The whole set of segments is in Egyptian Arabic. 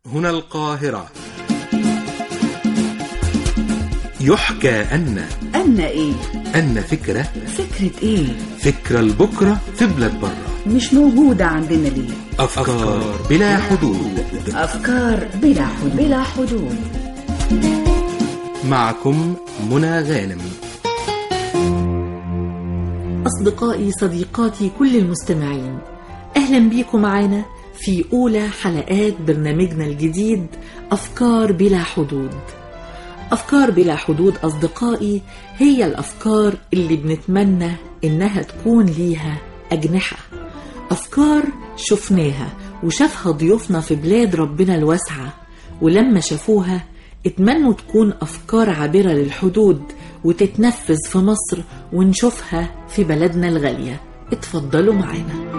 هنا القاهرة يحكى أن أن إيه؟ أن فكرة فكرة إيه؟ فكرة لبكرة في بلاد برة مش موجودة عندنا ليه؟ أفكار بلا حدود أفكار بلا حدود بلا حدود معكم منى غانم أصدقائي صديقاتي كل المستمعين أهلا بيكم معانا في أولى حلقات برنامجنا الجديد أفكار بلا حدود أفكار بلا حدود أصدقائي هي الأفكار اللي بنتمنى إنها تكون ليها أجنحة أفكار شفناها وشافها ضيوفنا في بلاد ربنا الواسعة ولما شافوها اتمنوا تكون أفكار عابرة للحدود وتتنفذ في مصر ونشوفها في بلدنا الغالية اتفضلوا معانا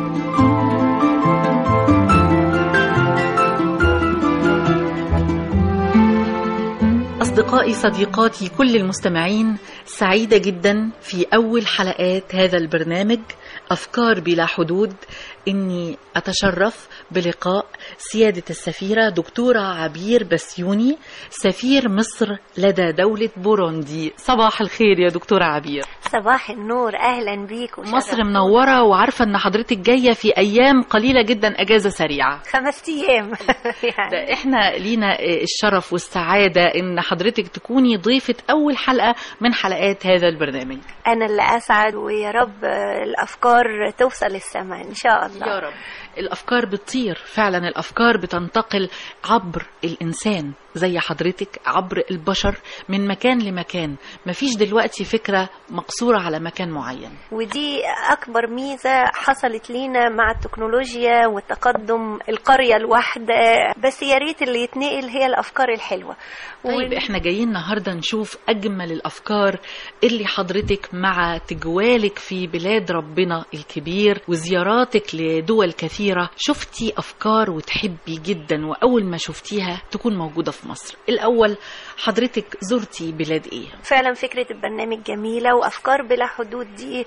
أصدقائي صديقاتي كل المستمعين سعيدة جدا في أول حلقات هذا البرنامج أفكار بلا حدود إني أتشرف بلقاء سيادة السفيرة دكتورة عبير بسيوني سفير مصر لدى دولة بوروندي صباح الخير يا دكتورة عبير صباح النور اهلا بيك وشرف. مصر منورة وعارفة إن حضرتك جاية في أيام قليلة جدا أجازة سريعة خمس ايام يعني ده احنا لينا الشرف والسعادة ان حضرتك تكوني ضيفة اول حلقة من حلقات هذا البرنامج انا اللي اسعد ويا رب الافكار توصل السماء ان شاء الله يا رب الافكار بتطير فعلا الافكار بتنتقل عبر الانسان زي حضرتك عبر البشر من مكان لمكان مفيش دلوقتي فكرة مقصورة على مكان معين ودي اكبر ميزه حصلت لينا مع التكنولوجيا والتقدم القريه الواحده بس يا ريت اللي يتنقل هي الافكار الحلوه طيب احنا جايين النهارده نشوف اجمل الافكار اللي حضرتك مع تجوالك في بلاد ربنا الكبير وزياراتك لدول كثيره شفتي افكار وتحبي جدا واول ما شفتيها تكون موجوده في مصر الاول حضرتك زرتي بلاد ايه فعلا فكرة البرنامج جميلة وأفكار بلا حدود دي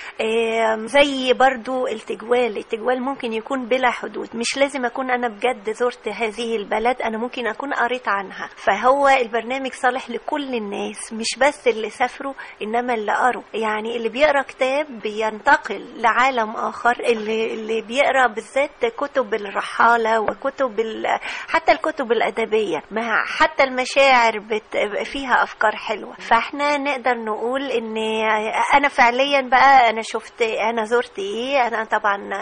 آم، زي برضو التجوال التجوال ممكن يكون بلا حدود مش لازم أكون أنا بجد زرت هذه البلد أنا ممكن أكون قريت عنها فهو البرنامج صالح لكل الناس مش بس اللي سافروا إنما اللي قروا يعني اللي بيقرأ كتاب بينتقل لعالم آخر اللي, اللي بيقرأ بالذات كتب الرحالة وكتب ال- حتى الكتب الأدبية مع حتى المشاعر بت فيها أفكار حلوة فاحنا نقدر نقول ان انا فعليا بقى انا شفت انا زرت ايه انا طبعا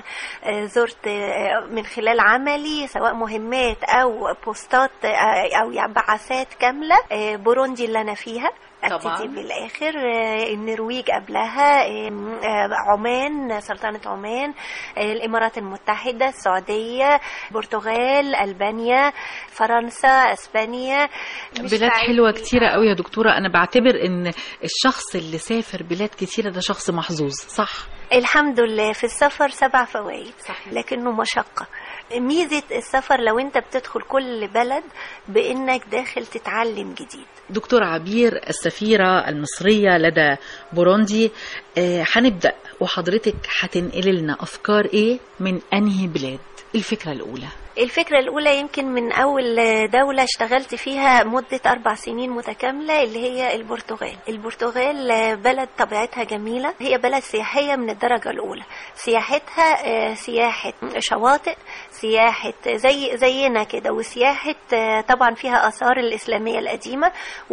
زرت من خلال عملي سواء مهمات او بوستات او يعني بعثات كاملة بوروندي اللي انا فيها طبعاً. ابتدي بالاخر آه، النرويج قبلها آه، آه، عمان سلطنه عمان آه، الامارات المتحده السعوديه البرتغال البانيا فرنسا اسبانيا مش بلاد بعيد حلوة فيها. كتيرة قوي يا دكتورة أنا بعتبر إن الشخص اللي سافر بلاد كتيرة ده شخص محظوظ صح؟ الحمد لله في السفر سبع فوائد صحيح. لكنه مشقة ميزة السفر لو انت بتدخل كل بلد بانك داخل تتعلم جديد دكتور عبير السفيرة المصرية لدى بوروندي آه، هنبدأ وحضرتك هتنقل لنا أفكار إيه من أنهي بلاد الفكرة الأولى الفكرة الأولى يمكن من أول دولة اشتغلت فيها مدة أربع سنين متكاملة اللي هي البرتغال البرتغال بلد طبيعتها جميلة هي بلد سياحية من الدرجة الأولى سياحتها آه، سياحة شواطئ سياحة زي زينا كده وسياحة آه، طبعا فيها آثار الإسلامية القديمة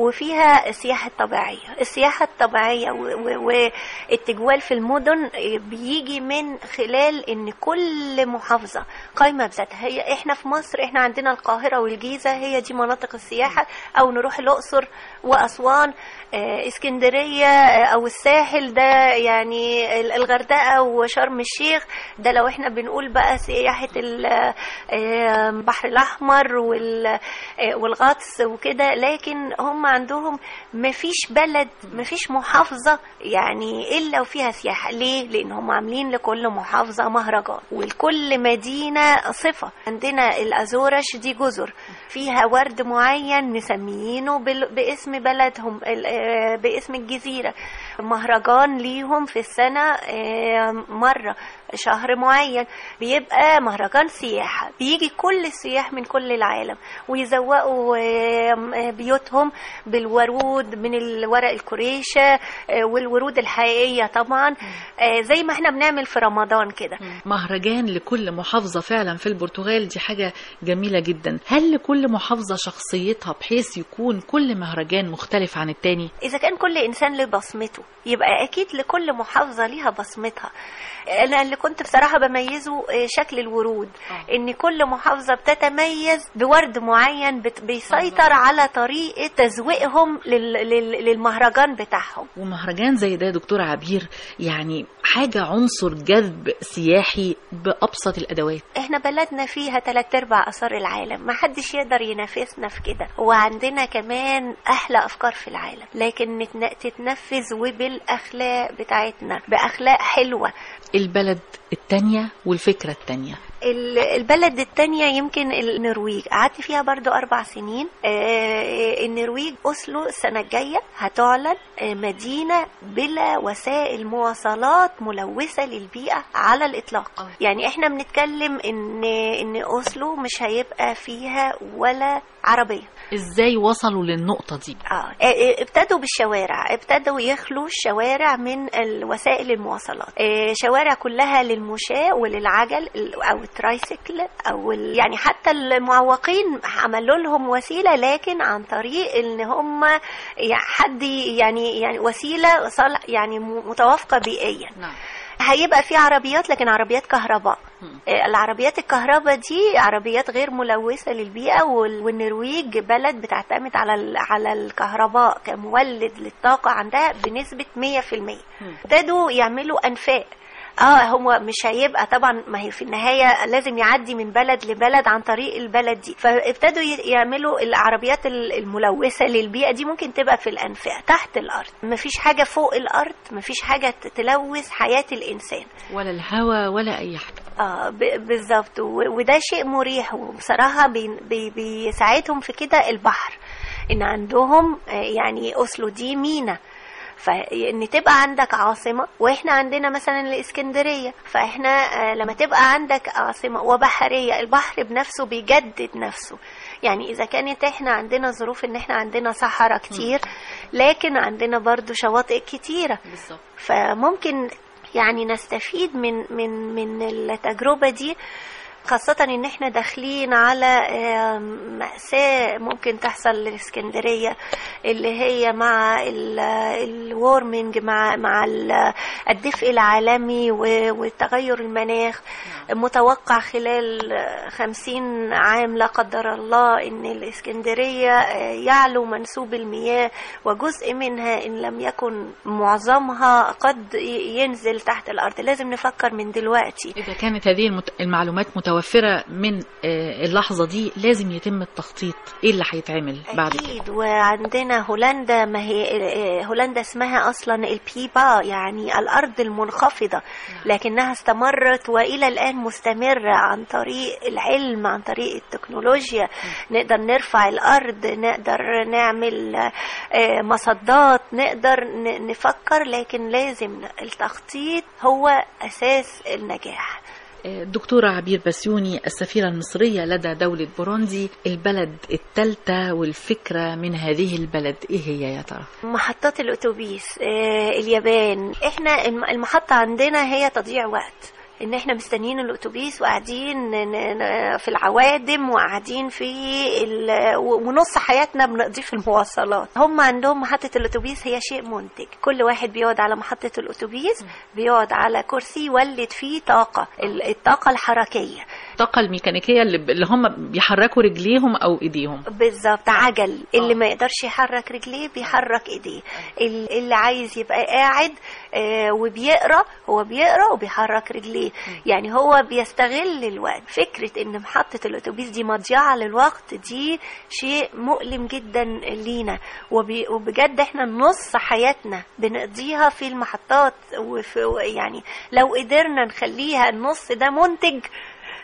وفيها سياحة طبيعية السياحة الطبيعية و- و- والتجوال في المدن آه، بيجي من خلال ان كل محافظة قايمة بذاتها هي احنا في مصر احنا عندنا القاهرة والجيزة هي دي مناطق السياحة او نروح الأقصر وأسوان آه، اسكندرية آه، او الساحل ده يعني ال- الغردقة وشرم الشيخ ده لو احنا بنقول بقى سياحة ال- آه، البحر الأحمر وال- آه، والغطس وكده لكن هم عندهم مفيش بلد مفيش محافظة يعني إلا وفيها سياحة ليه؟ لأن هم عاملين لكل محافظة مهرجان ولكل مدينة صفة عندنا الأزورش دي جزر فيها ورد معين مسميينه بال- باسم بلدهم ال- آه، باسم الجزيرة مهرجان ليهم في السنة آه، مرة شهر معين بيبقى مهرجان سياحة بيجي كل السياح من كل العالم ويزوقوا آم، آه، بيوتهم بالورود من الورق الكريشة آه، والورود الحقيقية طبعا آه، زي ما احنا بنعمل في رمضان كده مهرجان لكل محافظة فعلا في البرتغال دي حاجة جميلة جدا هل لكل محافظة شخصيتها بحيث يكون كل مهرجان مختلف عن التاني إذا كان كل إنسان له بصمته يبقى أكيد لكل محافظة ليها بصمتها أنا اللي كنت بصراحة بميزه آه، شكل الورود آه. إن كل محافظة بتتميز بورد معين بت- بيسيطر على طريقة تزويقهم لل- لل- للمهرجان بتاعهم ومهرجان زي ده يا دكتور عبير يعني حاجة عنصر جذب سياحي بأبسط الأدوات احنا بلدنا فيها تلات ارباع اثار العالم ما حدش يقدر ينافسنا في كده وعندنا كمان احلى افكار في العالم لكن نتن- تتنفذ وبالاخلاق بتاعتنا باخلاق حلوه البلد التانية والفكرة التانية ال- البلد التانية يمكن النرويج قعدت فيها برضو أربع سنين آه، النرويج أسلو السنة الجاية هتعلن آه، مدينة بلا وسائل مواصلات ملوثة للبيئة على الإطلاق يعني احنا بنتكلم ان ان أسلو مش هيبقى فيها ولا عربية ازاي وصلوا للنقطة دي آه. آه، ابتدوا بالشوارع ابتدوا يخلوا الشوارع من الوسائل المواصلات آه، شوارع كلها للمشاة وللعجل ال- او الترايسيكل او ال... يعني حتى المعوقين عملوا لهم وسيلة لكن عن طريق ان هم يعني حد يعني يعني وسيلة صالح يعني م- متوافقة بيئيا نعم هيبقى في عربيات لكن عربيات كهرباء مم. آه، العربيات الكهرباء دي عربيات غير ملوثة للبيئة وال- والنرويج بلد بتعتمد على ال- على الكهرباء كمولد للطاقة عندها بنسبة 100% مم. ابتدوا يعملوا أنفاق اه هو مش هيبقى طبعا ما هي في النهايه لازم يعدي من بلد لبلد عن طريق البلد دي فابتدوا ي- يعملوا العربيات ال- الملوثه للبيئه دي ممكن تبقى في الانفاق تحت الارض مفيش حاجه فوق الارض مفيش حاجه ت- تلوث حياه الانسان ولا الهوا ولا أي حاجة اه ب- بالظبط و- وده شيء مريح وبصراحه بي- بي- بيساعدهم في كده البحر ان عندهم آه، يعني اوسلو دي مينا فان تبقى عندك عاصمه واحنا عندنا مثلا الاسكندريه فاحنا آه، لما تبقى عندك عاصمه وبحريه البحر بنفسه بيجدد نفسه يعني اذا كانت احنا عندنا ظروف ان احنا عندنا صحراء كتير لكن عندنا برضو شواطئ كتيره بالظبط فممكن يعني نستفيد من من من التجربه دي خاصة ان احنا داخلين على آم، مأساة ممكن تحصل للإسكندرية اللي هي مع الوورمنج مع مع ال- الدفء العالمي و- وتغير المناخ متوقع خلال خمسين عام لا قدر الله ان الإسكندرية آه، يعلو منسوب المياه وجزء منها ان لم يكن معظمها قد ي- ينزل تحت الأرض لازم نفكر من دلوقتي إذا كانت هذه المت... المعلومات متوفرة من آه، اللحظة دي لازم يتم التخطيط إيه اللي هيتعمل بعد كده أكيد وعندنا هولندا ما هي آه، هولندا اسمها أصلا البيبا يعني الأرض المنخفضة لكنها استمرت وإلى الآن مستمرة عن طريق العلم عن طريق التكنولوجيا نقدر نرفع الأرض نقدر نعمل آه، مصدات نقدر ن- نفكر لكن لازم التخطيط هو أساس النجاح الدكتورة عبير بسيوني السفيرة المصرية لدى دولة بوروندي البلد الثالثة والفكرة من هذه البلد إيه هي يا ترى؟ محطات الاتوبيس آه، اليابان احنا الم- المحطه عندنا هي تضييع وقت ان احنا مستنيين الاتوبيس وقاعدين ن- ن- في العوادم وقاعدين في ال- و- ونص حياتنا بنقضيه في المواصلات هم عندهم محطه الاتوبيس هي شيء منتج كل واحد بيقعد على محطه الاتوبيس بيقعد على كرسي يولد فيه طاقه ال- الطاقه الحركيه الطاقة الميكانيكية اللي, ب... اللي هم بيحركوا رجليهم أو إيديهم بالظبط عجل اللي آه. ما يقدرش يحرك رجليه بيحرك ايديه ال- اللي عايز يبقى قاعد آه، وبيقرا هو بيقرا وبيحرك رجليه يعني هو بيستغل الوقت فكره ان محطه الاتوبيس دي مضيعه للوقت دي شيء مؤلم جدا لينا وبي- وبجد احنا نص حياتنا بنقضيها في المحطات وفي يعني لو قدرنا نخليها النص ده منتج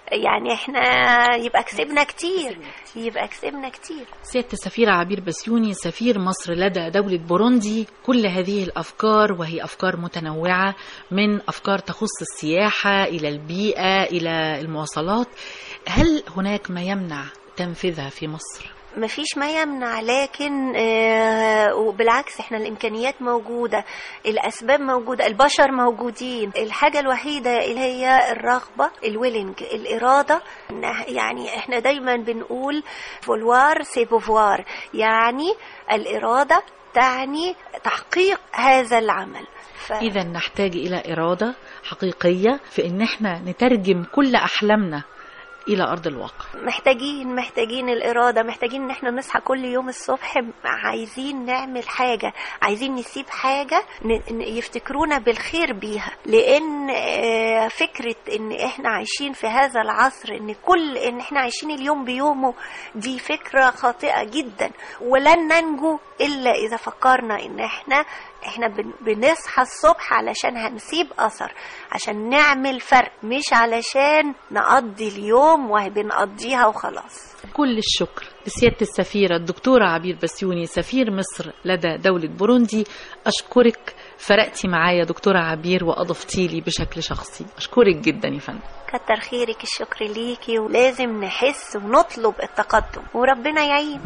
يعني احنا يبقى كسبنا كتير يبقى كسبنا كتير سيادة السفيرة عبير بسيوني سفير مصر لدى دولة بوروندي كل هذه الأفكار وهي أفكار متنوعة من أفكار تخص السياحة إلى البيئة إلى المواصلات هل هناك ما يمنع تنفيذها في مصر؟ مفيش ما يمنع لكن آه، وبالعكس احنا الامكانيات موجوده الاسباب موجوده البشر موجودين الحاجه الوحيده اللي هي الرغبه الويلنج الاراده إن- يعني احنا دايما بنقول فولوار سي بوفوار يعني الاراده تعني تحقيق هذا العمل ف... إذا نحتاج إلى إرادة حقيقية في إن احنا نترجم كل أحلامنا إلى أرض الواقع محتاجين محتاجين الإرادة محتاجين إن احنا نصحى كل يوم الصبح عايزين نعمل حاجة عايزين نسيب حاجة ن- ن- يفتكرونا بالخير بيها لأن آه، فكرة إن احنا عايشين في هذا العصر إن كل إن احنا عايشين اليوم بيومه دي فكرة خاطئة جدا ولن ننجو إلا إذا فكرنا إن احنا احنا بن- بنصحى الصبح علشان هنسيب اثر عشان نعمل فرق مش علشان نقضي اليوم وبنقضيها وخلاص كل الشكر لسيادة السفيرة الدكتورة عبير بسيوني سفير مصر لدى دولة بوروندي أشكرك فرقتي معايا دكتورة عبير وأضفتي لي بشكل شخصي أشكرك جدا يا فندم كتر خيرك الشكر ليكي ولازم نحس ونطلب التقدم وربنا يعين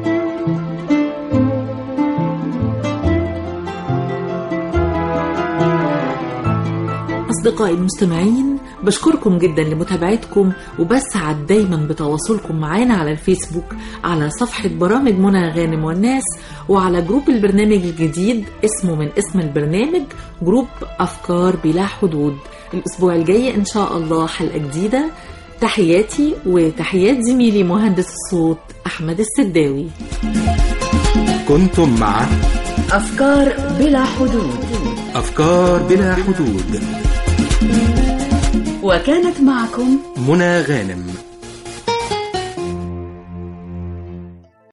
أصدقائي المستمعين بشكركم جدا لمتابعتكم وبسعد دايما بتواصلكم معانا على الفيسبوك على صفحة برامج منى غانم والناس وعلى جروب البرنامج الجديد اسمه من اسم البرنامج جروب أفكار بلا حدود الأسبوع الجاي إن شاء الله حلقة جديدة تحياتي وتحيات زميلي مهندس الصوت أحمد السداوي كنتم مع أفكار بلا حدود أفكار بلا حدود وكانت معكم منى غانم